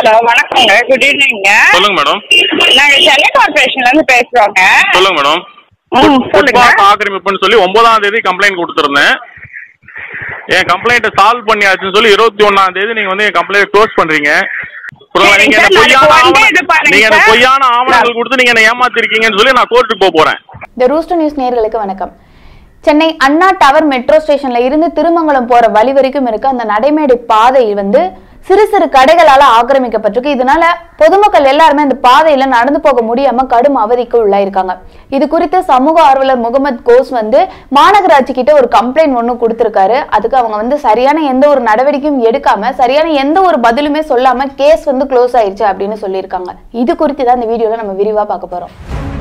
Hello வணக்கங்க good ஈவினிங்க சொல்லுங்க madam நாங்க சென்னை கார்பரேஷன்ல இருந்து பேசுறோங்க சொல்லுங்க மேடம் ம் சொல்லுங்க ஃபுட்பாத் ஆக்கிரமிப்புன்னு சொல்லி ஒன்பதாம் தேதி கம்ப்ளைண்ட் கொடுத்துருந்தேன் என் கம்ப்ளைண்ட்டை சால்வ் பண்ணியாச்சுன்னு சொல்லி இருபத்தி ஒன்னாம் தேதி நீங்க வந்து என் கம்ப்ளைண்ட் க்ளோஸ் பண்றீங்க அப்புறம் சரிங்க நீங்க சார், எனக்கு நாளைக்கு one day பொய்யான இது ஆவணம் பண்ணுங்க நீங்க எனக்கு சார். பொய்யான ஆவணங்கள் கொடுத்து நீங்க என்ன ஏமாத்திருக்கீங்கன்னு சொல்லி நான் கோர்ட்டுக்கு போக போறேன் த ரூஸ்டர் நியூஸ் நேயர்களுக்கு வணக்கம் சென்னை அண்ணா டவர் மெட்ரோ ஸ்டேஷன்ல இருந்து திருமங்கலம் போற வழி வரைக்கும் இருக்க அந்த நடைமேடை பாதை வந்து சிறு சிறு கடைகளால ஆக்கிரமிக்கப்பட்டிருக்கு இதனால பொதுமக்கள் எல்லாருமே அந்த பாதையில நடந்து போக முடியாம கடும் அவதிக்கு உள்ளாயிருக்காங்க இது குறித்து சமூக ஆர்வலர் முகமது கோஸ் வந்து மாநகராட்சி கிட்ட ஒரு கம்ப்ளைண்ட் ஒன்று கொடுத்திருக்காரு அதுக்கு அவங்க வந்து சரியான எந்த ஒரு நடவடிக்கையும் எடுக்காம சரியான எந்த ஒரு பதிலுமே சொல்லாம கேஸ் வந்து க்ளோஸ் ஆயிருச்சு அப்படின்னு சொல்லியிருக்காங்க இது குறித்து தான் இந்த வீடியோல நம்ம விரிவா பார்க்க போறோம்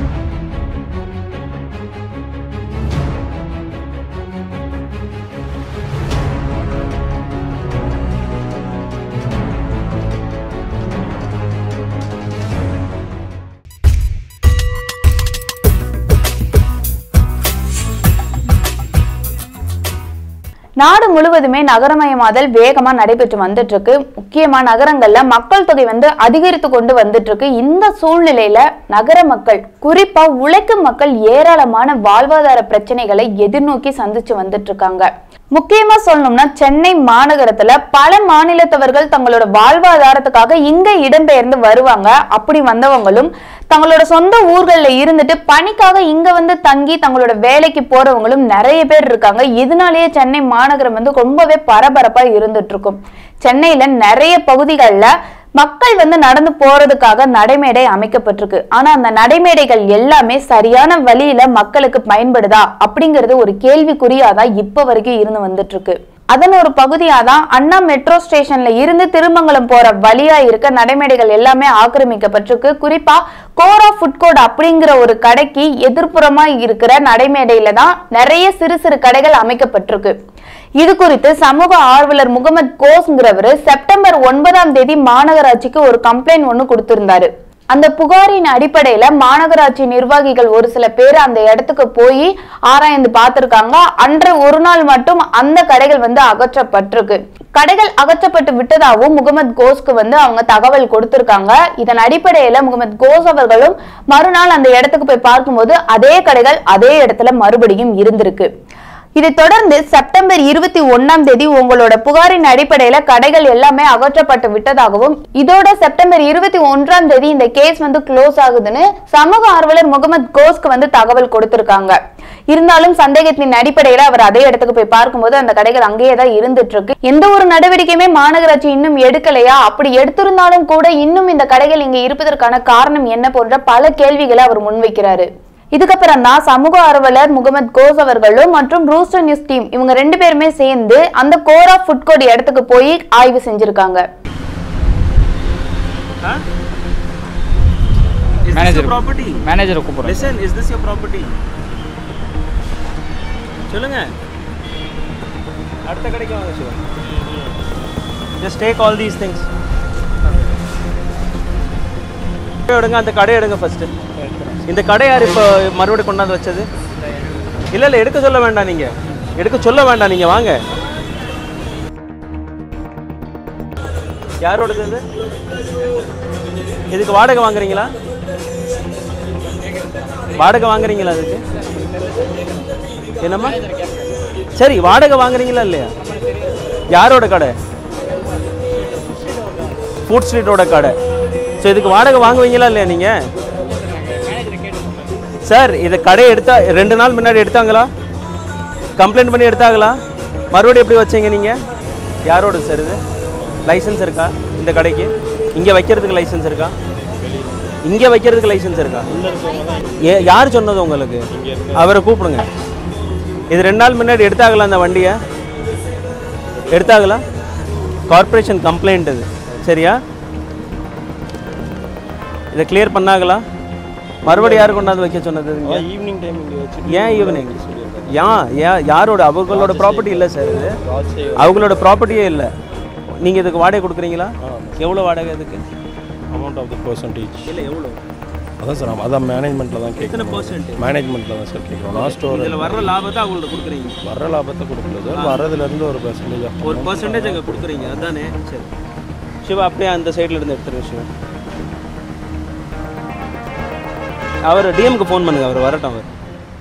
நாடு முழுவதுமே நகரமயமாதல் வேகமா நடைபெற்று வந்துட்டு இருக்கு முக்கியமா நகரங்கள்ல மக்கள் தொகை வந்து அதிகரித்து கொண்டு வந்துட்டு இருக்கு இந்த சூழ்நிலையில நகர மக்கள் குறிப்பா உழைக்கும் மக்கள் ஏராளமான வாழ்வாதார பிரச்சனைகளை எதிர்நோக்கி சந்திச்சு வந்துட்டு இருக்காங்க முக்கியமா சொல்லணும்னா சென்னை மாநகரத்துல பல மாநிலத்தவர்கள் தங்களோட வாழ்வாதாரத்துக்காக இங்க இடம்பெயர்ந்து வருவாங்க அப்படி வந்தவங்களும் தங்களோட சொந்த ஊர்கள்ல இருந்துட்டு பணிக்காக இங்க வந்து தங்கி தங்களோட வேலைக்கு போறவங்களும் நிறைய பேர் இருக்காங்க இதனாலேயே சென்னை மாநகரம் வந்து ரொம்பவே பரபரப்பா இருந்துட்டு இருக்கும் சென்னையில நிறைய பகுதிகளில் மக்கள் வந்து நடந்து போறதுக்காக நடைமேடை அமைக்கப்பட்டிருக்கு ஆனா அந்த நடைமேடைகள் எல்லாமே சரியான வழியில மக்களுக்கு பயன்படுதா அப்படிங்கிறது ஒரு கேள்விக்குறியாதான் இப்ப வரைக்கும் இருந்து வந்துட்டு இருக்கு அதன் ஒரு பகுதியா தான் அண்ணா மெட்ரோ ஸ்டேஷன்ல இருந்து திருமங்கலம் போற வழியா இருக்க நடைமேடைகள் எல்லாமே ஆக்கிரமிக்கப்பட்டிருக்கு குறிப்பா கோரா ஃபுட் கோர்ட் அப்படிங்கிற ஒரு கடைக்கு எதிர்ப்புறமா இருக்கிற நடைமேடையில தான் நிறைய சிறு சிறு கடைகள் அமைக்கப்பட்டிருக்கு இது குறித்து சமூக ஆர்வலர் முகமது கோஸ்ங்கிறவர் செப்டம்பர் ஒன்பதாம் தேதி மாநகராட்சிக்கு ஒரு கம்ப்ளைண்ட் ஒன்னு கொடுத்திருந்தாரு அந்த புகாரின் அடிப்படையில மாநகராட்சி நிர்வாகிகள் ஒரு சில பேர் அந்த இடத்துக்கு போய் ஆராய்ந்து பார்த்திருக்காங்க அன்று ஒரு நாள் மட்டும் அந்த கடைகள் வந்து அகற்றப்பட்டிருக்கு கடைகள் அகற்றப்பட்டு விட்டதாகவும் முகமது கோஸ்க்கு வந்து அவங்க தகவல் கொடுத்திருக்காங்க இதன் அடிப்படையில முகமது கோஸ் அவர்களும் மறுநாள் அந்த இடத்துக்கு போய் பார்க்கும்போது அதே கடைகள் அதே இடத்துல மறுபடியும் இருந்திருக்கு இதை தொடர்ந்து செப்டம்பர் இருபத்தி ஒன்னாம் தேதி உங்களோட புகாரின் அடிப்படையில கடைகள் எல்லாமே அகற்றப்பட்டு விட்டதாகவும் இதோட செப்டம்பர் இருபத்தி ஒன்றாம் தேதி இந்த கேஸ் வந்து க்ளோஸ் ஆகுதுன்னு சமூக ஆர்வலர் முகமது கோஸ்க்கு வந்து தகவல் கொடுத்திருக்காங்க இருந்தாலும் சந்தேகத்தின் அடிப்படையில அவர் அதே இடத்துக்கு போய் பார்க்கும்போது அந்த கடைகள் அங்கேயே தான் இருந்துட்டு இருக்கு எந்த ஒரு நடவடிக்கையுமே மாநகராட்சி இன்னும் எடுக்கலையா அப்படி எடுத்திருந்தாலும் கூட இன்னும் இந்த கடைகள் இங்க இருப்பதற்கான காரணம் என்ன போன்ற பல கேள்விகளை அவர் முன்வைக்கிறாரு இதுக்கப்புறம் தான் சமூக ஆர்வலர் முகமது கோஸ் அவர்களும் மற்றும் ரூஸ்டர் நியூஸ் டீம் இவங்க ரெண்டு பேருமே சேர்ந்து அந்த கோரா ஃபுட் கோர்ட் இடத்துக்கு போய் ஆய்வு செஞ்சிருக்காங்க Is this Manager. your property? மேனேஜரை கூப்பிடுறேன் Listen, is this your property? சொல்லுங்க அடுத்த கடைக்கு வாங்க Siva just take all these things எடுங்க அந்த கடை எடுங்க ஃபர்ஸ்ட் இந்த கடை யார் இப்போ மறுபடியும் கொண்டாந்து வச்சது இல்லை இல்லை எடுக்க சொல்ல வேண்டாம் நீங்க எடுக்க சொல்ல வேண்டாம் நீங்க வாங்க யாரோடது இது இதுக்கு வாடகை வாங்குறீங்களா வாடகை வாங்குறீங்களா அதுக்கு என்னம்மா சரி வாடகை வாங்குறீங்களா இல்லையா யாரோட கடை ஃபுட் ஸ்ட்ரீட்டோட கடை ஸோ இதுக்கு வாடகை வாங்குவீங்களா இல்லையா நீங்கள் சார் இதை கடை எடுத்தா ரெண்டு நாள் முன்னாடி எடுத்தாங்களா கம்ப்ளைண்ட் பண்ணி எடுத்தாங்களா மறுபடியும் எப்படி வச்சீங்க நீங்கள் யாரோட சார் இது லைசன்ஸ் இருக்கா இந்த கடைக்கு இங்கே வைக்கிறதுக்கு லைசன்ஸ் இருக்கா இங்கே வைக்கிறதுக்கு லைசன்ஸ் இருக்கா ஏ யார் சொன்னது உங்களுக்கு அவரை கூப்பிடுங்க இது ரெண்டு நாள் முன்னாடி எடுத்தாங்களா அந்த வண்டியை எடுத்தாங்களா கார்ப்பரேஷன் கம்ப்ளைண்ட் இது சரியா இதை கிளியர் பண்ணாங்களா மறுபடியும் யார் கொண்டாந்து வைக்க சொன்னது இங்க? ஈவினிங் டைம் இங்கே வச்சு ஏன் ஈவினிங் ஏன் ஏன் யாரோட அவங்களோட ப்ராப்பர்ட்டி இல்லை சார் இது அவங்களோட ப்ராப்பர்ட்டியே இல்லை நீங்கள் இதுக்கு வாடகை கொடுக்குறீங்களா எவ்வளோ வாடகை இதுக்கு அமௌண்ட் ஆஃப் த பர்சன்டேஜ் இல்லை எவ்வளோ அதான் சார் அதான் மேனேஜ்மெண்ட்டில் தான் எத்தனை கேட்குறோம் பர்சன்ட் மேனேஜ்மெண்ட்டில் தான் சார் கேட்குறோம் நான் ஸ்டோர் இதில் வர்ற லாபத்தை அவங்கள்ட்ட கொடுக்குறீங்க வர லாபத்தை கொடுக்கல சார் வரதுலேருந்து ஒரு பர்சன்டேஜ் ஒரு பர்சன்டேஜ் அங்கே கொடுக்குறீங்க அதானே சரி சிவா அப்படியே அந்த சைடில் இருந்து எடுத்துருங்க சிவா அவர் டிஎம்க்கு ஃபோன் பண்ணுங்க அவர் வரட்டும் அவர்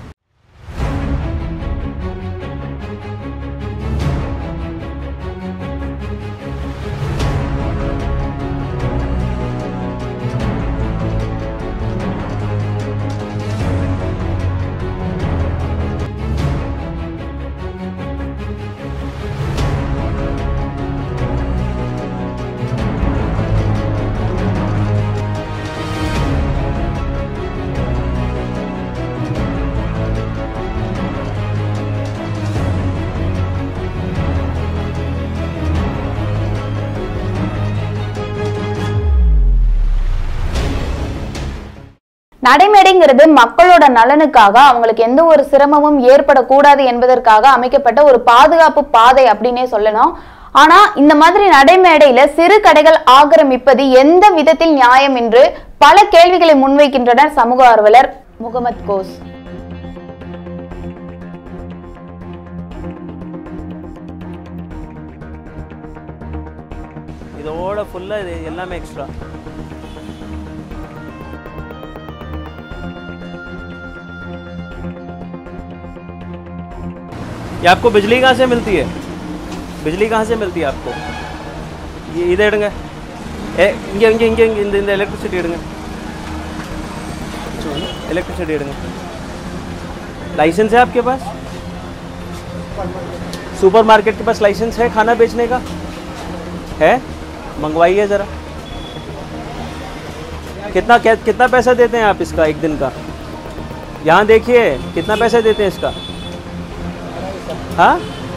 நடைமேடைங்கிறது மக்களோட நலனுக்காக அவங்களுக்கு எந்த ஒரு சிரமமும் ஏற்படக்கூடாது என்பதற்காக அமைக்கப்பட்ட ஒரு பாதுகாப்பு பாதை அப்படின்னே சொல்லணும் ஆனா இந்த மாதிரி நடைமேடையில சிறு கடைகள் ஆக்கிரமிப்பது எந்த விதத்தில் நியாயம் என்று பல கேள்விகளை முன்வைக்கின்றனர் சமூக ஆர்வலர் முகமது கோஸ் இதோட ஃபுல்லாக இது எல்லாமே எக்ஸ்ட்ரா ये आपको बिजली कहाँ से मिलती है बिजली कहाँ से मिलती है आपको ये இதை எடுங்க ஏ இங்கே இங்கே இங்கே இங்கே இந்த இந்த எலக்ட்ரிசிட்டி எடுங்க எலக்ட்ரிசிட்டி எடுங்க लाइसेंस है आपके पास सुपर मार्केट के पास लाइसेंस है खाना बेचने का है मंगवाइए ज़रा कितना क्या कितना पैसा देते हैं आप इसका एक दिन का यहाँ देखिए कितना पैसा देते हैं इसका हाँ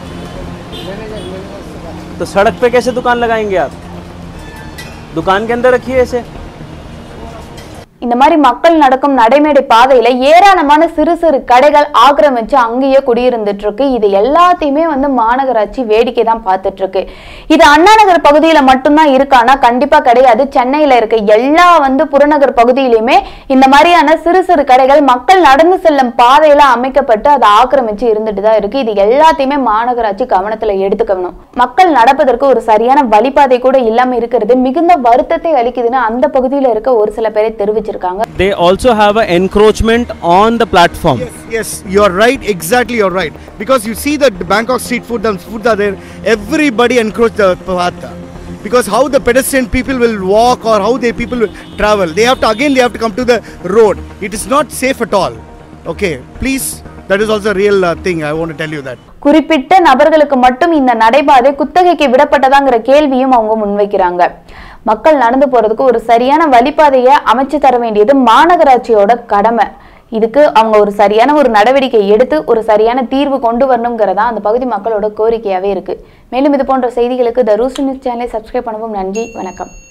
तो सड़क पे कैसे दुकान लगाएंगे आप दुकान के अंदर रखिए इसे இந்த மாதிரி மக்கள் நடக்கும் நடைமேடை பாதையில ஏராளமான சிறு சிறு கடைகள் ஆக்கிரமிச்சு அங்கேயே குடியிருந்துட்டு இருக்கு இது எல்லாத்தையுமே வந்து மாநகராட்சி வேடிக்கை தான் பார்த்துட்டு இருக்கு இது அண்ணா நகர் பகுதியில மட்டும்தான் இருக்கானா கண்டிப்பா கிடையாது சென்னையில இருக்க எல்லா வந்து புறநகர் பகுதியிலுமே இந்த மாதிரியான சிறு சிறு கடைகள் மக்கள் நடந்து செல்லும் பாதையில அமைக்கப்பட்டு அதை ஆக்கிரமிச்சு இருந்துட்டு தான் இருக்கு இது எல்லாத்தையுமே மாநகராட்சி கவனத்துல எடுத்துக்கணும் மக்கள் நடப்பதற்கு ஒரு சரியான வழிபாதை கூட இல்லாம இருக்கிறது மிகுந்த வருத்தத்தை அளிக்குதுன்னு அந்த பகுதியில இருக்க ஒரு சில பேரை தெரிவிச்சிருக்காங்க they also have an encroachment on the platform Yes, yes, you're right. Exactly, you're right. Because you see that Bangkok street food, the foods are there. Everybody encroach the path. Because how the pedestrian people will walk or how the people will travel, they have to again they have to come to the road. It is not safe at all. Okay, please. That is also a real uh, thing. I want to tell you that. குறிப்பிட்ட நபர்களுக்கு மட்டும் இந்த நடைபாதை குத்தகைக்கு விடப்பட்டதாங்கிற கேள்வியும் அவங்க முன்வைக்கிறாங்க மக்கள் நடந்து போறதுக்கு ஒரு சரியான வழிபாதையை அமைச்சு தர வேண்டியது மாநகராட்சியோட கடமை இதுக்கு அவங்க ஒரு சரியான ஒரு நடவடிக்கை எடுத்து ஒரு சரியான தீர்வு கொண்டு வரணுங்கிறதா அந்த பகுதி மக்களோட கோரிக்கையாவே இருக்கு மேலும் இது போன்ற செய்திகளுக்கு த ரூஸ்ட் நியூஸ் சேனலை சப்ஸ்கிரைப் பண்ணவும் நன்றி வணக்கம்